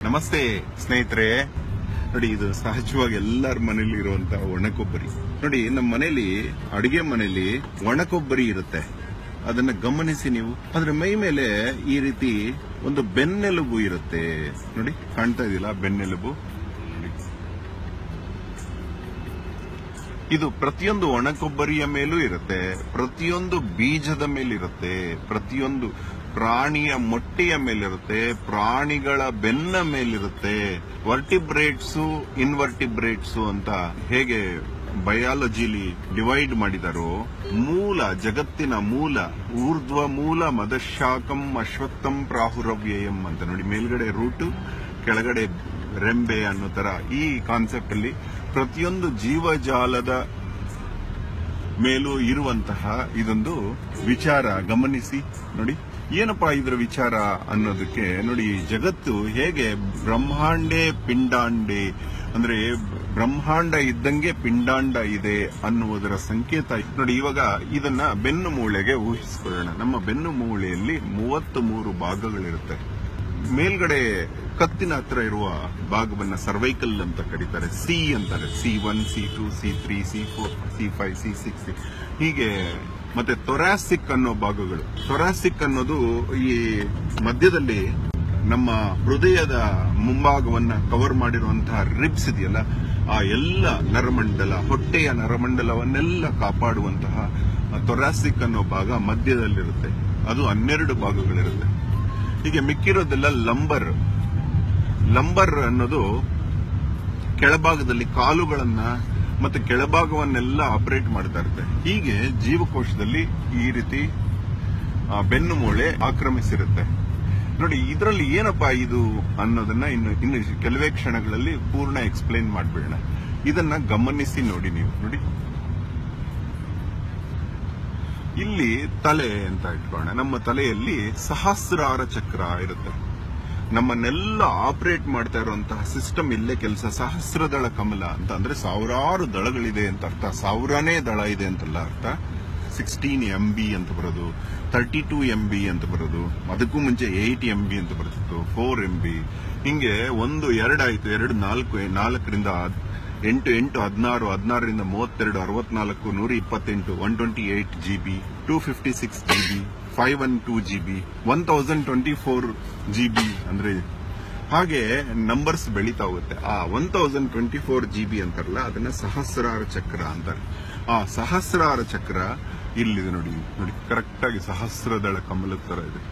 ನಮಸ್ತೆ ಸ್ನೇಹಿತರೆ ನೋಡಿ ಇದು ಸಹಜವಾಗಿ ಎಲ್ಲರ ಮನೇಲಿ ಇರುವಂತಹ ಒಣಕೊಬ್ಬರಿ ನೋಡಿ ನಮ್ಮ ಮನೇಲಿ ಅಡಿಗೆ ಮನೇಲಿ ಒಣಕೊಬ್ಬರಿ ಇರುತ್ತೆ ಅದನ್ನ ಗಮನಿಸಿ ನೀವು ಅದ್ರ ಮೈ ಮೇಲೆ ಈ ರೀತಿ ಒಂದು ಬೆನ್ನೆಲುಬು ಇರುತ್ತೆ ನೋಡಿ ಕಾಣ್ತಾ ಇದೆಯಲ್ಲ ಬೆನ್ನೆಲುಬು ನೋಡಿ. ಇದು ಪ್ರತಿಯೊಂದು ಒಣಕೊಬ್ಬರಿಯ ಮೇಲೂ ಇರುತ್ತೆ ಪ್ರತಿಯೊಂದು ಬೀಜದ ಮೇಲಿರುತ್ತೆ ಪ್ರತಿಯೊಂದು ಪ್ರಾಣಿಯ ಮೊಟ್ಟೆಯ ಮೇಲಿರುತ್ತೆ ಪ್ರಾಣಿಗಳ ಬೆನ್ನ ಮೇಲಿರುತ್ತೆ ವರ್ಟಿಬ್ರೇಟ್ಸು ಇನ್ವರ್ಟಿಬ್ರೇಟ್ಸು ಅಂತ ಹೇಗೆ ಬಯಾಲಜಿಲಿ ಡಿವೈಡ್ ಮಾಡಿದಾರೋ ಮೂಲ ಜಗತ್ತಿನ ಮೂಲ ಊರ್ಧ್ವ ಮೂಲ ಮದಶಾಕಂ ಅಶ್ವತ್ಥಂ ಪ್ರಾಹುರವ್ಯಯಂ ಅಂತ ನೋಡಿ ಮೇಲ್ಗಡೆ ರೂಟು ಕೆಳಗಡೆ ರೆಂಬೆ ಅನ್ನೋ ತರ ಈ ಕಾನ್ಸೆಪ್ಟ್ ಅಲ್ಲಿ ಪ್ರತಿಯೊಂದು ಜೀವಜಾಲದ ಮೇಲೂ ಇರುವಂತಹ ಇದೊಂದು ವಿಚಾರ ಗಮನಿಸಿ ನೋಡಿ ಏನಪ್ಪಾ ಇದರ ವಿಚಾರ ಅನ್ನೋದಕ್ಕೆ ನೋಡಿ ಜಗತ್ತು ಹೇಗೆ ಬ್ರಹ್ಮಾಂಡೇ ಪಿಂಡಾಂಡೆ ಅಂದ್ರೆ ಬ್ರಹ್ಮಾಂಡ ಇದ್ದಂಗೆ ಪಿಂಡಾಂಡ ಇದೆ ಅನ್ನುವುದರ ಸಂಕೇತ ನೋಡಿ ಇವಾಗ ಇದನ್ನ ಬೆನ್ನು ಮೂಳೆಗೆ ಊಹಿಸಿಕೊಳ್ಳೋಣ ನಮ್ಮ ಬೆನ್ನು ಮೂಳೆಯಲ್ಲಿ ಮೂವತ್ತು ಮೂರು ಭಾಗಗಳಿರುತ್ತೆ ಮೇಲ್ಗಡೆ ಕತ್ತಿನ ಹತ್ರ ಇರುವ ಭಾಗವನ್ನ ಸರ್ವೈಕಲ್ ಅಂತ ಕರೀತಾರೆ ಸಿ ಅಂತಾರೆ C one C two C three C four C five C six ಹೀಗೆ ಮತ್ತೆ ತೊರಾಸಿಕ್ ಅನ್ನೋ ಭಾಗಗಳು ತೊರಾಸಿಕ್ ಅನ್ನೋದು ಈ ಮಧ್ಯದಲ್ಲಿ ನಮ್ಮ ಹೃದಯದ ಮುಂಭಾಗವನ್ನ ಕವರ್ ಮಾಡಿರುವಂತಹ ರಿಬ್ಸ್ ಇದೆಯಲ್ಲ ಆ ಎಲ್ಲ ನರಮಂಡಲ ಹೊಟ್ಟೆಯ ನರಮಂಡಲವನ್ನೆಲ್ಲ ಕಾಪಾಡುವಂತಹ ತೊರಾಸಿಕ್ ಅನ್ನೋ ಭಾಗ ಮಧ್ಯದಲ್ಲಿರುತ್ತೆ ಅದು ಹನ್ನೆರಡು ಭಾಗಗಳಿರುತ್ತೆ ಹೀಗೆ ಮಿಕ್ಕಿರೋದೆಲ್ಲ ಲಂಬರ್ ಲಂಬರ್ ಅನ್ನೋದು ಕೆಳಭಾಗದಲ್ಲಿ ಕಾಲುಗಳನ್ನ ಮತ್ತೆ ಕೆಳಭಾಗವನ್ನೆಲ್ಲ ಆಪರೇಟ್ ಮಾಡ್ತಾ ಇರುತ್ತೆ ಹೀಗೆ ಜೀವಕೋಶದಲ್ಲಿ ಈ ರೀತಿ ಆ, ಬೆನ್ನು ಮೂಳೆ ಆಕ್ರಮಿಸಿರುತ್ತೆ ನೋಡಿ ಇದರಲ್ಲಿ ಏನಪ್ಪಾ ಇದು ಅನ್ನೋದನ್ನ ಇನ್ನು ಇನ್ನು ಕೆಲವೇ ಕ್ಷಣಗಳಲ್ಲಿ ಪೂರ್ಣ ಎಕ್ಸ್ಪ್ಲೈನ್ ಮಾಡ್ಬಿಡೋಣ ಇದನ್ನ ಗಮನಿಸಿ ನೋಡಿ ನೀವು ನೋಡಿ ಇಲ್ಲಿ ತಲೆ ಅಂತ ಇಟ್ಕೊಳ್ಳೋಣ ನಮ್ಮ ತಲೆಯಲ್ಲಿ ಸಹಸ್ರಾರ ಚಕ್ರ ಇರುತ್ತೆ ನಮ್ಮನ್ನೆಲ್ಲ ಆಪರೇಟ್ ಮಾಡ್ತಾ ಇರುವಂತಹ ಸಿಸ್ಟಮ್ ಇಲ್ಲೇ ಕೆಲಸ ಸಹಸ್ರದಳ ಕಮಲ ಅಂತ ಅಂದ್ರೆ ಸಾವಿರಾರು ದಳಗಳಿದೆ ಅಂತ ಅರ್ಥ ಸಾವಿರನೇ ದಳ ಇದೆ ಅಂತಲ್ಲ ಅರ್ಥ ಸಿಕ್ಸ್ಟೀನ್ ಎಂ ಬಿ ಅಂತ ಬರೋದು ತರ್ಟಿ ಟೂ ಎಂ ಬಿ ಅಂತ ಬರೋದು ಅದಕ್ಕೂ ಮುಂಚೆ ಏಯ್ಟ್ ಎಂ ಬಿ ಅಂತ ಬರ್ತಿತ್ತು ಫೋರ್ ಎಂ ಬಿ ಹಿಂಗೆ ಒಂದು ಎರಡಾಯ್ತು ಎರಡು ನಾಲ್ಕು ನಾಲ್ಕರಿಂದ ಹದ್- ಎಂಟು ಎಂಟು ಹದಿನಾರು ಹದಿನಾರರಿಂದ ಮೂವತ್ತೆರಡು ಅರವತ್ನಾಲ್ಕು ನೂರ ಇಪ್ಪತ್ತೆಂಟು one twenty eight GB two fifty six GB five one two GB one thousand twenty four GB ಅಂದ್ರೆ ಹಾಗೆ ನಂಬರ್ಸ್ ಬೆಳೀತಾ ಹೋಗುತ್ತೆ ಆ one thousand twenty four GB ಅಂತಾರಲ್ಲ ಅದನ್ನ ಸಹಸ್ರಾರ ಚಕ್ರ ಅಂತಾರೆ ಆ ಸಹಸ್ರಾರ ಚಕ್ರ ಇಲ್ಲಿದೆ ನೋಡಿ ನೋಡಿ ಕರೆಕ್ಟ್ ಆಗಿ ಸಹಸ್ರದಳ ಕಮಲದ ತರ ಇದೆ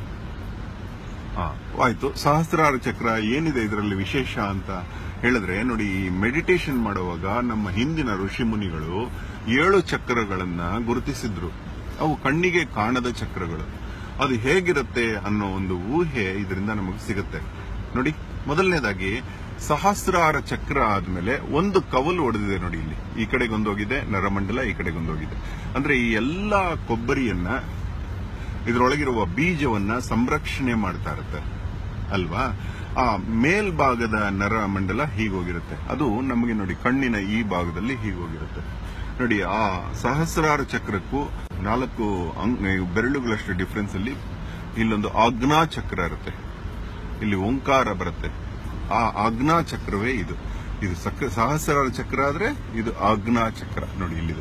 ಆ, ಆಯ್ತು ಸಹಸ್ರಾರ ಚಕ್ರ ಏನಿದೆ ಇದರಲ್ಲಿ ವಿಶೇಷ ಅಂತ ಹೇಳಿದ್ರೆ ನೋಡಿ ಈ ಮೆಡಿಟೇಷನ್ ಮಾಡುವಾಗ ನಮ್ಮ ಹಿಂದಿನ ಋಷಿ ಮುನಿಗಳು ಏಳು ಚಕ್ರಗಳನ್ನ ಗುರುತಿಸಿದ್ರು ಅವು ಕಣ್ಣಿಗೆ ಕಾಣದ ಚಕ್ರಗಳು ಅದು ಹೇಗಿರುತ್ತೆ ಅನ್ನೋ ಒಂದು ಊಹೆ ಇದರಿಂದ ನಮಗೆ ಸಿಗುತ್ತೆ ನೋಡಿ ಮೊದಲನೇದಾಗಿ ಸಹಸ್ರಾರ ಚಕ್ರ ಆದ್ಮೇಲೆ ಒಂದು ಕವಲು ಹೊಡೆದಿದೆ ನೋಡಿ ಇಲ್ಲಿ ಈ ಕಡೆಗೊಂದೋಗಿದೆ ನರಮಂಡಲ ಈ ಕಡೆಗೊಂದೋಗಿದೆ ಅಂದ್ರೆ ಈ ಎಲ್ಲಾ ಕೊಬ್ಬರಿಯನ್ನ ಇದರೊಳಗಿರುವ ಬೀಜವನ್ನ ಸಂರಕ್ಷಣೆ ಮಾಡ್ತಾ ಇರುತ್ತೆ ಅಲ್ವಾ ಆ ಮೇಲ್ಭಾಗದ ನರ ಮಂಡಲ ಹೀಗೋಗಿರುತ್ತೆ ಅದು ನಮಗೆ ನೋಡಿ ಕಣ್ಣಿನ ಈ ಭಾಗದಲ್ಲಿ ಹೀಗೋಗಿರುತ್ತೆ ನೋಡಿ ಆ ಸಹಸ್ರಾರ ಚಕ್ರಕ್ಕೂ ನಾಲ್ಕು ಅಂಗ್- ಬೆರಳುಗಳಷ್ಟು ಡಿಫರೆನ್ಸ್ ಅಲ್ಲಿ ಇಲ್ಲೊಂದು ಆಜ್ಞಾ ಚಕ್ರ ಇರುತ್ತೆ ಇಲ್ಲಿ ಓಂಕಾರ ಬರುತ್ತೆ ಆ ಆಜ್ಞಾ ಚಕ್ರವೇ ಇದು ಇದು ಸಕ್ರ ಸಹಸ್ರಾರ ಚಕ್ರ ಆದ್ರೆ ಇದು ಆಜ್ಞಾ ಚಕ್ರ ನೋಡಿ ಇಲ್ಲಿದೆ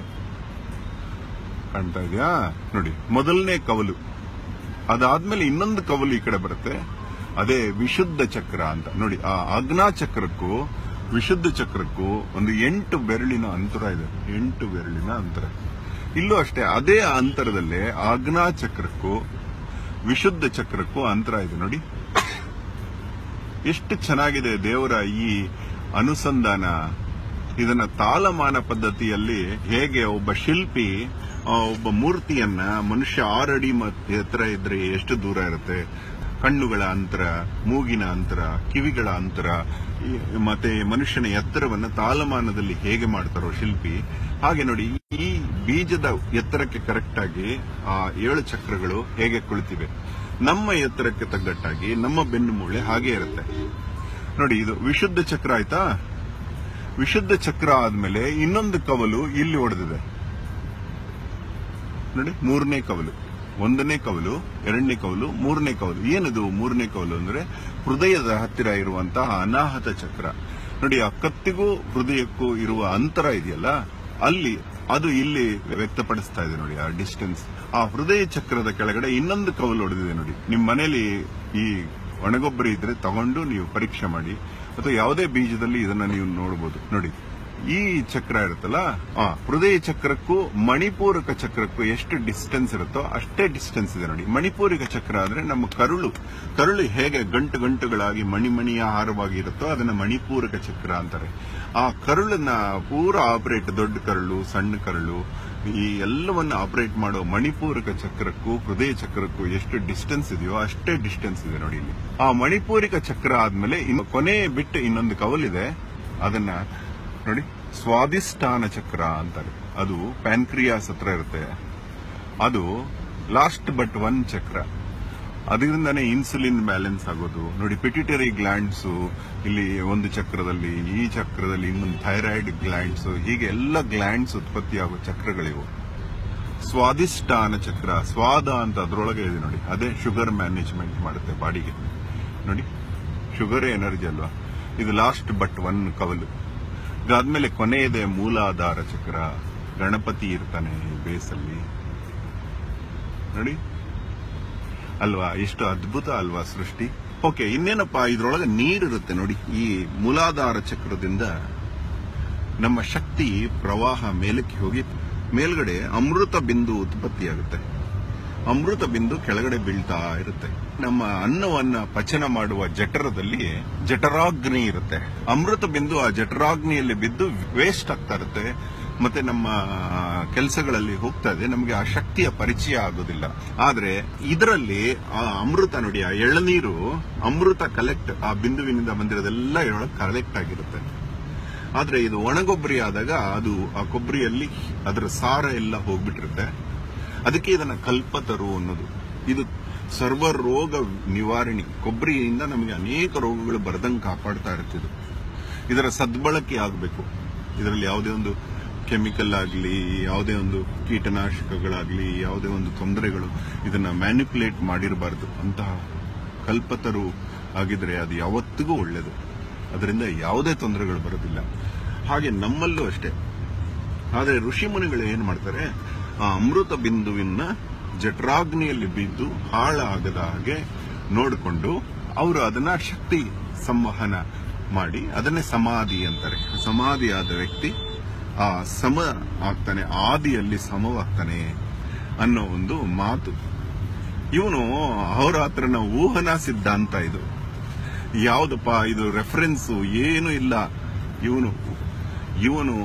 ಕಾಣ್ತಾ ಇದೆಯಾ ನೋಡಿ ಮೊದಲನೇ ಕವಲು ಅದಾದ್ಮೇಲೆ ಇನ್ನೊಂದು ಕವಲು ಈ ಕಡೆ ಬರುತ್ತೆ ಅದೇ ವಿಶುದ್ಧ ಚಕ್ರ ಅಂತ ನೋಡಿ ಆ ಆಜ್ಞಾ ಚಕ್ರಕ್ಕೂ ವಿಶುದ್ಧ ಚಕ್ರಕ್ಕೂ ಒಂದು ಎಂಟು ಬೆರಳಿನ ಅಂತರ ಇದೆ ಎಂಟು ಬೆರಳಿನ ಅಂತರ ಇಲ್ಲೂ ಅಷ್ಟೇ ಅದೇ ಅಂತರದಲ್ಲೇ ಆಜ್ಞಾ ಚಕ್ರಕ್ಕೂ ವಿಶುದ್ಧ ಚಕ್ರಕ್ಕೂ ಅಂತರ ಇದೆ ನೋಡಿ ಎಷ್ಟು ಚೆನ್ನಾಗಿದೆ ದೇವರ ಈ ಅನುಸಂಧಾನ ಇದನ್ನ ತಾಲಮಾನ ಪದ್ಧತಿಯಲ್ಲಿ ಹೇಗೆ ಒಬ್ಬ ಶಿಲ್ಪಿ ಆ, ಒಬ್ಬ ಮೂರ್ತಿಯನ್ನ ಮನುಷ್ಯ ಆರಡಿ ಮತ್- ಎತ್ತರ ಇದ್ರೆ ಎಷ್ಟು ದೂರ ಇರುತ್ತೆ ಕಣ್ಣುಗಳ ಅಂತರ ಮೂಗಿನ ಅಂತರ ಕಿವಿಗಳ ಅಂತರ ಈ- ಮತ್ತೆ ಮನುಷ್ಯನ ಎತ್ತರವನ್ನ ತಾಲಮಾನದಲ್ಲಿ ಹೇಗೆ ಮಾಡ್ತಾರೋ ಶಿಲ್ಪಿ ಹಾಗೆ ನೋಡಿ ಈ ಬೀಜದ ಎತ್ತರಕ್ಕೆ ಕರೆಕ್ಟ್ ಆಗಿ ಆ ಏಳು ಚಕ್ರಗಳು ಹೇಗೆ ಕುಳಿತಿವೆ ನಮ್ಮ ಎತ್ತರಕ್ಕೆ ತಗ್ಗಟ್ಟಾಗಿ ನಮ್ಮ ಬೆನ್ನು ಮೂಳೆ ಹಾಗೆ ಇರುತ್ತೆ ನೋಡಿ ಇದು ವಿಶುದ್ಧ ಚಕ್ರ ಆಯ್ತಾ ವಿಶುದ್ಧ ಚಕ್ರ ಆದ್ಮೇಲೆ ಇನ್ನೊಂದು ಕವಲು ಇಲ್ಲಿ ಹೊಡೆದಿದೆ ನೋಡಿ ಮೂರನೇ ಕವಲು ಒಂದನೇ ಕವಲು ಎರಡನೇ ಕವಲು ಮೂರನೇ ಕವಲು ಏನಿದು ಮೂರನೇ ಕವಲು ಅಂದ್ರೆ ಹೃದಯದ ಹತ್ತಿರ ಇರುವಂತಹ ಅನಾಹತ ಚಕ್ರ ನೋಡಿ ಆ ಕತ್ತಿಗೂ ಹೃದಯಕ್ಕೂ ಇರುವ ಅಂತರ ಇದೆಯಲ್ಲ ಅಲ್ಲಿ ಅದು ಇಲ್ಲಿ ವ್ಯಕ್ತಪಡಿಸ್ತಾ ಇದೆ ನೋಡಿ ಆ ಡಿಸ್ಟೆನ್ಸ್ ಆ ಹೃದಯ ಚಕ್ರದ ಕೆಳಗಡೆ ಇನ್ನೊಂದು ಕವಲು ಹೊಡೆದಿದೆ ನೋಡಿ ನಿಮ್ ಮನೇಲಿ ಈ ಒಣಗೊಬ್ಬರ ಇದ್ರೆ ತಗೊಂಡು ನೀವು ಪರೀಕ್ಷೆ ಮಾಡಿ ಅಥವಾ ಯಾವುದೇ ಬೀಜದಲ್ಲಿ ಇದನ್ನ ನೀವು ನೋಡಬಹುದು ನೋಡಿ ಈ ಚಕ್ರ ಇರುತ್ತಲ್ಲ ಆ ಹೃದಯ ಚಕ್ರಕ್ಕೂ ಮಣಿಪೂರಕ ಚಕ್ರಕ್ಕೂ ಎಷ್ಟು ಡಿಸ್ಟೆನ್ಸ್ ಇರುತ್ತೋ ಅಷ್ಟೇ ಡಿಸ್ಟೆನ್ಸ್ ಇದೆ ನೋಡಿ ಮಣಿಪೂರಿಕ ಚಕ್ರ ಅಂದ್ರೆ ನಮ್ಮ ಕರುಳು ಕರುಳು ಹೇಗೆ ಗಂಟು ಗಂಟುಗಳಾಗಿ ಮಣಿಮಣಿಯ ಹಾರವಾಗಿ ಇರುತ್ತೋ ಅದನ್ನ ಮಣಿಪೂರಕ ಚಕ್ರ ಅಂತಾರೆ ಆ ಕರುಳನ್ನ ಪೂರ ಆಪರೇಟ್ ದೊಡ್ಡ ಕರುಳು ಸಣ್ಣ ಕರುಳು ಈ ಎಲ್ಲವನ್ನ ಆಪರೇಟ್ ಮಾಡೋ ಮಣಿಪೂರಕ ಚಕ್ರಕ್ಕೂ ಹೃದಯ ಚಕ್ರಕ್ಕೂ ಎಷ್ಟು ಡಿಸ್ಟೆನ್ಸ್ ಇದೆಯೋ ಅಷ್ಟೇ ಡಿಸ್ಟೆನ್ಸ್ ಇದೆ ನೋಡಿ ಇಲ್ಲಿ ಆ ಮಣಿಪೂರಿಕ ಚಕ್ರ ಆದ್ಮೇಲೆ ಇನ್ನು ಕೊನೆ ಬಿಟ್ಟು ಇನ್ನೊಂದು ಕವಲಿದೆ ಅದನ್ನ ನೋಡಿ ಸ್ವಾದಿಷ್ಠಾನ ಚಕ್ರ ಅಂತಾರೆ ಅದು ಪ್ಯಾನ್ಕ್ರಿಯಾಸ್ ಹತ್ರ ಇರುತ್ತೆ ಅದು ಲಾಸ್ಟ್ ಬಟ್ ಒನ್ ಚಕ್ರ ಅದರಿಂದಾನೇ ಇನ್ಸುಲಿನ್ ಬ್ಯಾಲೆನ್ಸ್ ಆಗೋದು ನೋಡಿ ಪಿಟ್ಯೂಟರಿ ಗ್ಲ್ಯಾಂಡ್ಸ್ ಇಲ್ಲಿ ಒಂದು ಚಕ್ರದಲ್ಲಿ ಈ ಚಕ್ರದಲ್ಲಿ ಇನ್ನೊಂದು ಥೈರಾಯ್ಡ್ ಗ್ಲ್ಯಾಂಡ್ಸ್ ಹೀಗೆ ಎಲ್ಲ ಗ್ಲ್ಯಾಂಡ್ಸ್ ಉತ್ಪತ್ತಿ ಆಗೋ ಚಕ್ರಗಳಿವು ಸ್ವಾದಿಷ್ಠಾನ ಚಕ್ರ ಸ್ವಾದ ಅಂತ ಅದರೊಳಗೆ ಇದೆ ನೋಡಿ ಅದೇ ಶುಗರ್ ಮ್ಯಾನೇಜ್ಮೆಂಟ್ ಮಾಡುತ್ತೆ ಬಾಡಿಗೆ ನೋಡಿ ಶುಗರ್ ಎನರ್ಜಿ ಅಲ್ವಾ ಇದು ಲಾಸ್ಟ್ ಬಟ್ ಒನ್ ಕವಲು ಇದಾದ್ಮೇಲೆ ಕೊನೆಯದೇ ಮೂಲಾಧಾರ ಚಕ್ರ ಗಣಪತಿ ಇರ್ತಾನೆ ಬೇಸಲ್ಲಿ ನೋಡಿ ಅಲ್ವಾ ಎಷ್ಟು ಅದ್ಭುತ ಅಲ್ವಾ ಸೃಷ್ಟಿ ಓಕೆ ಇನ್ನೇನಪ್ಪ ಇದ್ರೊಳಗೆ ನೀರಿರುತ್ತೆ ನೋಡಿ ಈ ಮೂಲಾಧಾರ ಚಕ್ರದಿಂದ ನಮ್ಮ ಶಕ್ತಿ ಪ್ರವಾಹ ಮೇಲಕ್ಕೆ ಹೋಗಿ ಮೇಲ್ಗಡೆ ಅಮೃತ ಬಿಂದು ಉತ್ಪತ್ತಿಯಾಗುತ್ತೆ ಅಮೃತ ಬಿಂದು ಕೆಳಗಡೆ ಬೀಳ್ತಾ ಇರುತ್ತೆ ನಮ್ಮ ಅನ್ನವನ್ನ ಪಚನ ಮಾಡುವ ಜಠರದಲ್ಲಿ ಜಠರಾಗ್ನಿ ಇರುತ್ತೆ ಅಮೃತ ಬಿಂದು ಆ ಜಠರಾಗ್ನಿಯಲ್ಲಿ ಬಿದ್ದು ವೇಸ್ಟ್ ಆಗ್ತಾ ಇರುತ್ತೆ ಮತ್ತೆ ನಮ್ಮ ಕೆಲಸಗಳಲ್ಲಿ ಹೋಗ್ತಾ ಇದೆ ನಮಗೆ ಆ ಶಕ್ತಿಯ ಪರಿಚಯ ಆಗೋದಿಲ್ಲ ಆದ್ರೆ ಇದರಲ್ಲಿ ಆ ಅಮೃತ ನೋಡಿ ಆ ಎಳನೀರು ಅಮೃತ ಕಲೆಕ್ಟ್ ಆ ಬಿಂದುವಿನಿಂದ ಬಂದಿರೋದೆಲ್ಲ ಇದರೊಳಗೆ ಕಲೆಕ್ಟ್ ಆಗಿರುತ್ತೆ ಆದ್ರೆ ಇದು ಒಣಗೊಬ್ಬರಿ ಆದಾಗ ಅದು ಆ ಕೊಬ್ಬರಿಯಲ್ಲಿ ಅದರ ಸಾರ ಎಲ್ಲ ಹೋಗ್ಬಿಟ್ಟಿರುತ್ತೆ ಅದಕ್ಕೆ ಇದನ್ನ ಕಲ್ಪತರು ಅನ್ನೋದು ಇದು ಸರ್ವ ರೋಗ ನಿವಾರಣಿ ಕೊಬ್ಬರಿಯಿಂದ ನಮಗೆ ಅನೇಕ ರೋಗಗಳು ಬರದಂಗೆ ಕಾಪಾಡ್ತಾ ಇರ್ತಿದ್ದು ಇದರ ಸದ್ಬಳಕೆ ಆಗಬೇಕು ಇದರಲ್ಲಿ ಯಾವುದೇ ಒಂದು ಕೆಮಿಕಲ್ ಆಗಲಿ ಯಾವುದೇ ಒಂದು ಕೀಟನಾಶಕಗಳಾಗಲಿ ಯಾವುದೇ ಒಂದು ತೊಂದರೆಗಳು ಇದನ್ನ ಮ್ಯಾನಿಪುಲೇಟ್ ಮಾಡಿರಬಾರದು ಅಂತಹ ಕಲ್ಪತರು ಆಗಿದ್ರೆ ಅದು ಯಾವತ್ತಿಗೂ ಒಳ್ಳೆಯದು ಅದರಿಂದ ಯಾವುದೇ ತೊಂದರೆಗಳು ಬರೋದಿಲ್ಲ ಹಾಗೆ ನಮ್ಮಲ್ಲೂ ಅಷ್ಟೇ ಆದರೆ ಋಷಿ ಮುನಿಗಳು ಏನ್ ಮಾಡ್ತಾರೆ ಆ ಅಮೃತ ಬಿಂದುವಿನ ಜಠರಾಗ್ನಿಯಲ್ಲಿ ಬಿದ್ದು ಹಾಳಾಗದ ಹಾಗೆ ನೋಡಿಕೊಂಡು ಅವರು ಅದನ್ನ ಶಕ್ತಿ ಸಂವಹನ ಮಾಡಿ ಅದನ್ನೇ ಸಮಾಧಿ ಅಂತಾರೆ ಸಮಾಧಿ ಆದ ವ್ಯಕ್ತಿ ಆ ಸಮ ಆಗ್ತಾನೆ ಆದಿಯಲ್ಲಿ ಸಮವಾಗ್ತಾನೆ ಅನ್ನೋ ಒಂದು ಮಾತು ಇವನು ಅಹೋರಾತ್ರನ ಊಹನಾ ಸಿದ್ಧಾಂತ ಇದು ಯಾವುದಪ್ಪ ಇದು ರೆಫರೆನ್ಸ್ ಏನು ಇಲ್ಲ ಇವನು ಇವನು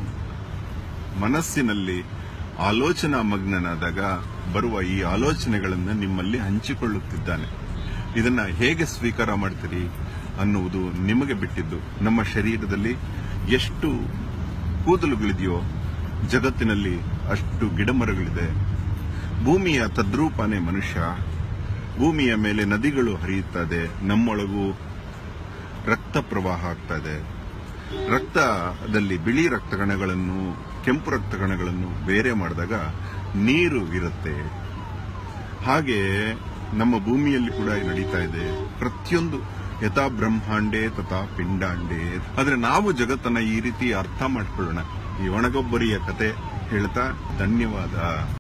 ಮನಸ್ಸಿನಲ್ಲಿ ಆಲೋಚನಾ ಮಗ್ನನಾದಾಗ ಬರುವ ಈ ಆಲೋಚನೆಗಳನ್ನು ನಿಮ್ಮಲ್ಲಿ ಹಂಚಿಕೊಳ್ಳುತ್ತಿದ್ದಾನೆ ಇದನ್ನ ಹೇಗೆ ಸ್ವೀಕಾರ ಮಾಡ್ತೀರಿ ಅನ್ನುವುದು ನಿಮಗೆ ಬಿಟ್ಟಿದ್ದು ನಮ್ಮ ಶರೀರದಲ್ಲಿ ಎಷ್ಟು ಕೂದಲುಗಳಿದೆಯೋ ಜಗತ್ತಿನಲ್ಲಿ ಅಷ್ಟು ಗಿಡಮರಗಳಿದೆ ಭೂಮಿಯ ತದ್ರೂಪನೇ ಮನುಷ್ಯ ಭೂಮಿಯ ಮೇಲೆ ನದಿಗಳು ಹರಿಯುತ್ತದೆ ನಮ್ಮೊಳಗೂ ರಕ್ತ ಪ್ರವಾಹ ಆಗ್ತಾ ಇದೆ ರಕ್ತದಲ್ಲಿ ಬಿಳಿ ರಕ್ತ ಕಣಗಳನ್ನು ಕೆಂಪು ರಕ್ತ ಕಣಗಳನ್ನು ಬೇರೆ ಮಾಡಿದಾಗ ನೀರು ಇರುತ್ತೆ ಹಾಗೆ ನಮ್ಮ ಭೂಮಿಯಲ್ಲಿ ಕೂಡ ನಡೀತಾ ಇದೆ ಪ್ರತಿಯೊಂದು ಯಥಾ ಬ್ರಹ್ಮಾಂಡೆ ತಥಾ ಪಿಂಡಾಂಡೆ ಆದ್ರೆ ನಾವು ಜಗತ್ತನ್ನ ಈ ರೀತಿ ಅರ್ಥ ಮಾಡ್ಕೊಳ್ಳೋಣ ಈ ಒಣಗೊಬ್ಬರಿಯ ಕತೆ ಹೇಳ್ತಾ ಧನ್ಯವಾದ